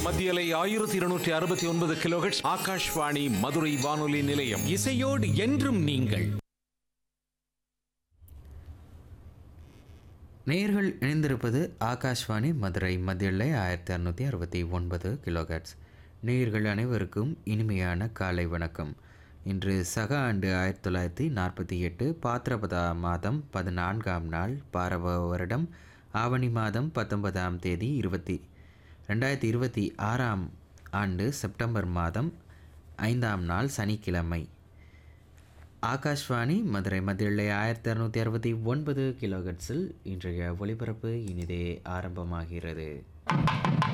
மத்தியலை ஆயிரத்தி இருநூற்றி அறுபத்தி ஒன்பது கிலோஹெட்ஸ் ஆகாஷ்வாணி மதுரை வானொலி நிலையம் இசையோடு என்றும் நீங்கள் நேயர்கள் இணைந்திருப்பது ஆகாஷ்வாணி மதுரை மத்தியல்லை ஆயிரத்தி அறுநூற்றி அறுபத்தி ஒன்பது கிலோகட்ஸ் நேயர்கள் அனைவருக்கும் இனிமையான காலை வணக்கம் இன்று சக ஆண்டு ஆயிரத்தி தொள்ளாயிரத்தி நாற்பத்தி எட்டு பாத்திரபதா மாதம் பதினான்காம் நாள் பாரவ வருடம் ஆவணி மாதம் பத்தொன்பதாம் தேதி இருபத்தி ரெண்டாயிரத்தி இருபத்தி ஆறாம் ஆண்டு செப்டம்பர் மாதம் ஐந்தாம் நாள் சனிக்கிழமை ஆகாஷ்வாணி மதுரை மத்தியுள்ள ஆயிரத்தி அறுநூற்றி அறுபத்தி ஒன்பது கிலோகட்ஸில் இன்றைய ஒளிபரப்பு இனிதே ஆரம்பமாகிறது